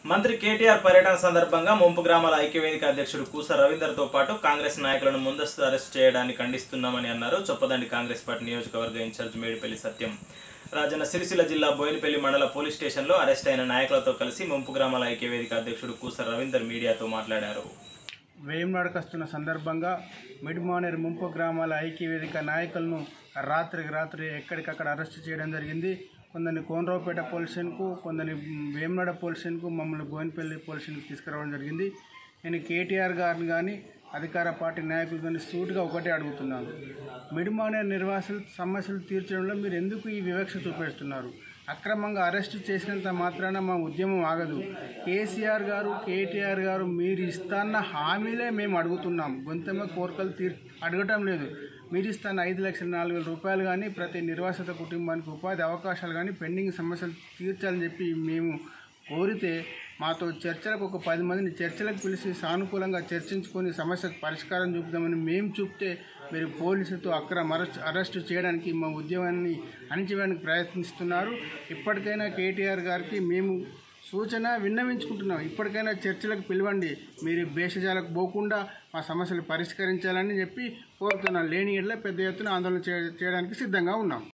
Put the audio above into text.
మంత్రి కేటీఆర్ పర్యటన సందర్భంగా ముంపు గ్రామాల ఐక్యవేదిక అధ్యక్షుడు కూస రవీందర్తో పాటు కాంగ్రెస్ నాయకులను ముందస్తు అరెస్ట్ చేయడాన్ని ఖండిస్తున్నామని అన్నారు చొప్పదండి కాంగ్రెస్ పార్టీ నియోజకవర్గ ఇన్ఛార్జ్ మేడిపల్లి సత్యం రాజన్న సిరిసిల్ల జిల్లా బోయినపల్లి మండల పోలీస్ స్టేషన్లో అరెస్ట్ అయిన నాయకులతో కలిసి ముంపు గ్రామాల ఐక్యవేదిక అధ్యక్షుడు కూస రవీందర్ మీడియాతో మాట్లాడారు వేయంనాడుకొస్తున్న సందర్భంగా మిడ్మానేరు ముంపు గ్రామాల ఐక్యవేదిక నాయకులను రాత్రికి రాత్రి ఎక్కడికక్కడ అరెస్ట్ చేయడం జరిగింది కొందరిని కోనరావుపేట పోలీస్ స్టేషన్కు కొందరిని వేమనాడ పోలీస్ స్టేషన్కు మమ్మల్ని బోయినపల్లి పోలీస్ స్టేషన్కి తీసుకురావడం జరిగింది నేను కేటీఆర్ గారిని కానీ అధికార పార్టీ నాయకులు కానీ సూటుగా ఒకటే అడుగుతున్నాను మిడిమానేరు నిర్వాసులు సమస్యలు తీర్చడంలో మీరు ఎందుకు ఈ వివక్ష చూపిస్తున్నారు అక్రమంగా అరెస్టు చేసినంత మాత్రాన మా ఉద్యమం ఆగదు కేసీఆర్ గారు కేటీఆర్ గారు మీరు ఇస్తాన్న హామీలే మేము అడుగుతున్నాం గొంతెమ్మ కోరికలు తీర్ అడగటం లేదు మీరు ఇస్తున్న ఐదు లక్షల నాలుగు వేల రూపాయలు కానీ ప్రతి నిర్వాసిత కుటుంబానికి ఉపాధి అవకాశాలు కానీ పెండింగ్ సమస్యలు తీర్చాలని చెప్పి మేము కోరితే మాతో చర్చలకు ఒక పది మందిని చర్చలకు పిలిచి సానుకూలంగా చర్చించుకొని సమస్యకు పరిష్కారం చూపుదామని మేము చూపితే మీరు పోలీసులతో అక్రమ అరెస్ట్ అరెస్టు చేయడానికి మా ఉద్యమాన్ని అణిచివేయడానికి ప్రయత్నిస్తున్నారు ఇప్పటికైనా కేటీఆర్ గారికి మేము సూచన విన్నవించుకుంటున్నాం ఇప్పటికైనా చర్చలకు పిలవండి మీరు భేషజాలకు పోకుండా మా సమస్యలు పరిష్కరించాలని చెప్పి కోరుతున్నాం లేని ఎడ్ల పెద్ద ఎత్తున ఆందోళన చే- చేయడానికి సిద్ధంగా ఉన్నాం